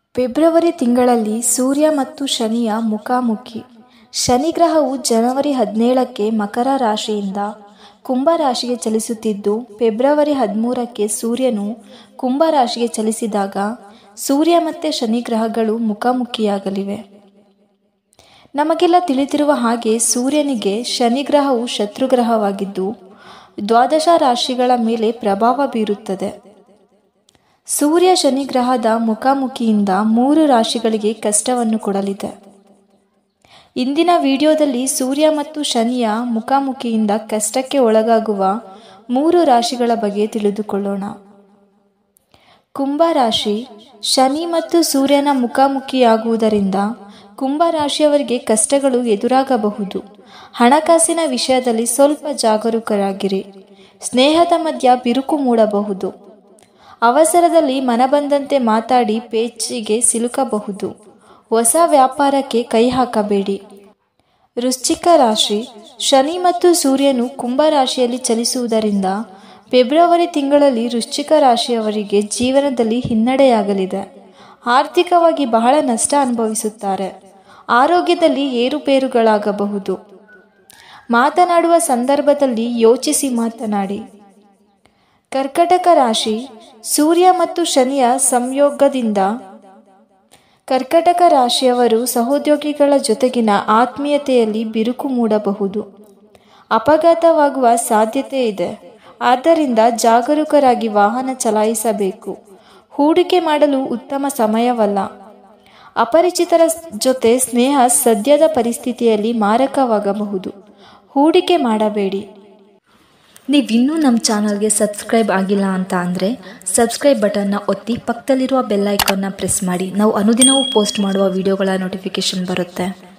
February ತಿಂಗಳಲ್ಲಿ ಸೂರ್ಯ ಮತ್ತು ಶನಿಯ ಮುಖಾಮುಖಿ ಶನಿ ಗ್ರಹವು ಜನವರಿ ಹದಿನೇಳಕ್ಕೆ ಮಕರ ರಾಶಿಯಿಂದ ಕುಂಭ ರಾಶಿಗೆ ಚಲಿಸುತ್ತಿದ್ದು ಫೆಬ್ರವರಿ ಹದಿಮೂರಕ್ಕೆ ಸೂರ್ಯನು ಕುಂಭ ರಾಶಿಗೆ ಚಲಿಸಿದಾಗ ಸೂರ್ಯ ಮತ್ತು ಶನಿ ಗ್ರಹಗಳು ಮುಖಾಮುಖಿಯಾಗಲಿವೆ ನಮಗೆಲ್ಲ ತಿಳಿದಿರುವ ಹಾಗೆ ಸೂರ್ಯನಿಗೆ ಶನಿ ಗ್ರಹವು ಶತ್ರುಗ್ರಹವಾಗಿದ್ದು ದ್ವಾದಶ ರಾಶಿಗಳ ಮೇಲೆ ಪ್ರಭಾವ ಬೀರುತ್ತದೆ ಸೂರ್ಯ ಶನಿ ಗ್ರಹದ ಮುಖಾಮುಖಿಯಿಂದ ಮೂರು ರಾಶಿಗಳಿಗೆ ಕಷ್ಟವನ್ನು ಕೊಡಲಿದೆ ಇಂದಿನ ವಿಡಿಯೋದಲ್ಲಿ ಸೂರ್ಯ ಮತ್ತು ಶನಿಯ ಮುಖಾಮುಖಿಯಿಂದ ಕಷ್ಟಕ್ಕೆ ಒಳಗಾಗುವ ಮೂರು ರಾಶಿಗಳ ಬಗ್ಗೆ ತಿಳಿದುಕೊಳ್ಳೋಣ ಕುಂಭ ರಾಶಿ ಶನಿ ಮತ್ತು ಸೂರ್ಯನ ಮುಖಾಮುಖಿಯಾಗುವುದರಿಂದ ಕುಂಭ ರಾಶಿಯವರಿಗೆ ಕಷ್ಟಗಳು ಎದುರಾಗಬಹುದು ಹಣಕಾಸಿನ ವಿಷಯದಲ್ಲಿ ಸ್ವಲ್ಪ ಜಾಗರೂಕರಾಗಿರಿ ಸ್ನೇಹದ ಮಧ್ಯ ಬಿರುಕು ಮೂಡಬಹುದು ಅವಸರದಲ್ಲಿ ಮನಬಂದಂತೆ ಮಾತಾಡಿ ಪೇಚಿಗೆ ಸಿಲುಕಬಹುದು ಹೊಸ ವ್ಯಾಪಾರಕ್ಕೆ ಕೈ ಹಾಕಬೇಡಿ ವೃಶ್ಚಿಕ ರಾಶಿ ಶನಿ ಮತ್ತು ಸೂರ್ಯನು ಕುಂಭ ರಾಶಿಯಲ್ಲಿ ಚಲಿಸುವುದರಿಂದ ಫೆಬ್ರವರಿ ತಿಂಗಳಲ್ಲಿ ವೃಶ್ಚಿಕ ರಾಶಿಯವರಿಗೆ ಜೀವನದಲ್ಲಿ ಹಿನ್ನಡೆಯಾಗಲಿದೆ ಆರ್ಥಿಕವಾಗಿ ಬಹಳ ನಷ್ಟ ಅನುಭವಿಸುತ್ತಾರೆ ಆರೋಗ್ಯದಲ್ಲಿ ಏರುಪೇರುಗಳಾಗಬಹುದು ಮಾತನಾಡುವ ಸಂದರ್ಭದಲ್ಲಿ ಯೋಚಿಸಿ ಮಾತನಾಡಿ ಕರ್ಕಟಕ ರಾಶಿ ಸೂರ್ಯ ಮತ್ತು ಶನಿಯ ಸಂಯೋಗದಿಂದ ಕರ್ಕಟಕ ರಾಶಿಯವರು ಸಹೋದ್ಯೋಗಿಗಳ ಜೊತೆಗಿನ ಆತ್ಮೀಯತೆಯಲ್ಲಿ ಬಿರುಕು ಮೂಡಬಹುದು ಅಪಘಾತವಾಗುವ ಸಾಧ್ಯತೆ ಇದೆ ಆದ್ದರಿಂದ ಜಾಗರೂಕರಾಗಿ ವಾಹನ ಚಲಾಯಿಸಬೇಕು ಹೂಡಿಕೆ ಮಾಡಲು ಉತ್ತಮ ಸಮಯವಲ್ಲ ಅಪರಿಚಿತರ ಜೊತೆ ಸ್ನೇಹ ಸದ್ಯದ ಪರಿಸ್ಥಿತಿಯಲ್ಲಿ ಮಾರಕವಾಗಬಹುದು ಹೂಡಿಕೆ ಮಾಡಬೇಡಿ ನೀವಿನ್ನೂ ನಮ್ಮ ಚಾನಲ್ಗೆ ಸಬ್ಸ್ಕ್ರೈಬ್ ಆಗಿಲ್ಲ ಅಂತ ಅಂದರೆ ಸಬ್ಸ್ಕ್ರೈಬ್ ಬಟನ್ನ ಒತ್ತಿ ಪಕ್ಕದಲ್ಲಿರುವ ಬೆಲ್ ಐಕಾನ್ನ ಪ್ರೆಸ್ ಮಾಡಿ ನಾವು ಅನುದಿನವೂ ಪೋಸ್ಟ್ ಮಾಡುವ ವಿಡಿಯೋಗಳ ನೋಟಿಫಿಕೇಷನ್ ಬರುತ್ತೆ